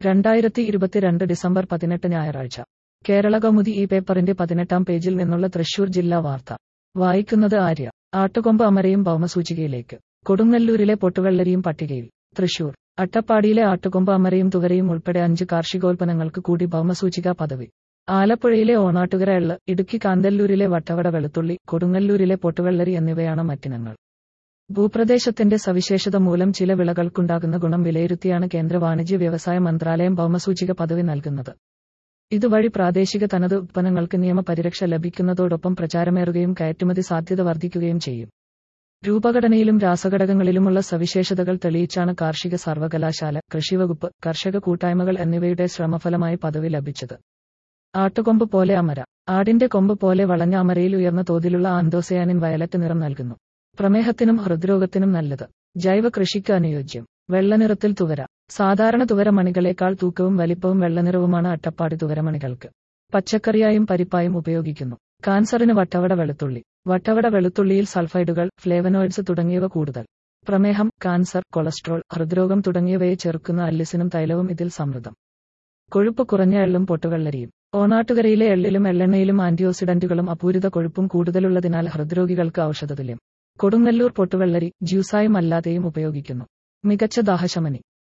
രണ്ടായിരത്തി ഇരുപത്തിരണ്ട് ഡിസംബർ പതിനെട്ട് ഞായറാഴ്ച കേരള കൗമുദി ഈ പേപ്പറിന്റെ പതിനെട്ടാം പേജിൽ നിന്നുള്ള തൃശൂർ ജില്ലാ വാർത്ത വായിക്കുന്നത് ആര്യ ആട്ടുകൊമ്പ് അമരയും ഭൗമസൂചികയിലേക്ക് കൊടുങ്ങല്ലൂരിലെ പൊട്ടുവെള്ളരിയും പട്ടികയിൽ തൃശൂർ അട്ടപ്പാടിയിലെ ആട്ടുകൊമ്പ് അമരയും തുവരയും ഉൾപ്പെടെ അഞ്ച് കാർഷികോൽപ്പന്നങ്ങൾക്ക് കൂടി ഭൗമസൂചിക പദവി ആലപ്പുഴയിലെ ഓണാട്ടുകര എള്ള് ഇടുക്കി കാന്തല്ലൂരിലെ വട്ടവട വെളുത്തുള്ളി കൊടുങ്ങല്ലൂരിലെ പൊട്ടുവെള്ളരി എന്നിവയാണ് മറ്റിനങ്ങൾ ഭൂപ്രദേശത്തിന്റെ സവിശേഷത മൂലം ചില വിളകൾക്കുണ്ടാകുന്ന ഗുണം വിലയിരുത്തിയാണ് കേന്ദ്ര വാണിജ്യ വ്യവസായ മന്ത്രാലയം ഭൗമസൂചിക പദവി നൽകുന്നത് ഇതുവഴി പ്രാദേശിക തനത് ഉത്പന്നങ്ങൾക്ക് നിയമപരിരക്ഷ ലഭിക്കുന്നതോടൊപ്പം പ്രചാരമേറുകയും കയറ്റുമതി സാധ്യത വർദ്ധിക്കുകയും ചെയ്യും രൂപഘടനയിലും രാസഘടകങ്ങളിലുമുള്ള സവിശേഷതകൾ തെളിയിച്ചാണ് കാർഷിക സർവകലാശാല കൃഷിവകുപ്പ് കർഷക കൂട്ടായ്മകൾ എന്നിവയുടെ ശ്രമഫലമായി പദവി ലഭിച്ചത് ആട്ടുകൊമ്പ് പോലെ അമര ആടിന്റെ കൊമ്പ് പോലെ വളഞ്ഞ അമരയിൽ ഉയർന്ന തോതിലുള്ള ആന്തോസയാനിൻ വയലറ്റ് നിറം നൽകുന്നു പ്രമേഹത്തിനും ഹൃദ്രോഗത്തിനും നല്ലത് ജൈവ കൃഷിക്ക് അനുയോജ്യം വെള്ളനിറത്തിൽ തുവര സാധാരണ തുവരമണികളേക്കാൾ തൂക്കവും വലിപ്പവും വെള്ളനിറവുമാണ് അട്ടപ്പാടി തുവരമണികൾക്ക് പച്ചക്കറിയായും പരിപ്പായും ഉപയോഗിക്കുന്നു കാൻസറിന് വട്ടവട വെളുത്തുള്ളി വട്ടവട വെളുത്തുള്ളിയിൽ സൾഫൈഡുകൾ ഫ്ലേവനോയിഡ്സ് തുടങ്ങിയവ കൂടുതൽ പ്രമേഹം കാൻസർ കൊളസ്ട്രോൾ ഹൃദ്രോഗം തുടങ്ങിയവയെ ചെറുക്കുന്ന അല്ലിസിനും തൈലവും ഇതിൽ സമൃദ്ധം കൊഴുപ്പ് കുറഞ്ഞ എള്ളും പൊട്ടുവെള്ളരിയും ഓണാട്ടുകരയിലെ എള്ളിലും എള്ളെണ്ണയിലും ആന്റിയോക്സിഡന്റുകളും അപൂരിത കൊഴുപ്പും കൂടുതലുള്ളതിനാൽ ഹൃദ്രോഗികൾക്ക് ഔഷധതുല്യം കൊടുങ്ങല്ലൂർ പൊട്ടുവെള്ളരി ജ്യൂസായും അല്ലാതെയും ഉപയോഗിക്കുന്നു മികച്ച ദാഹശമനി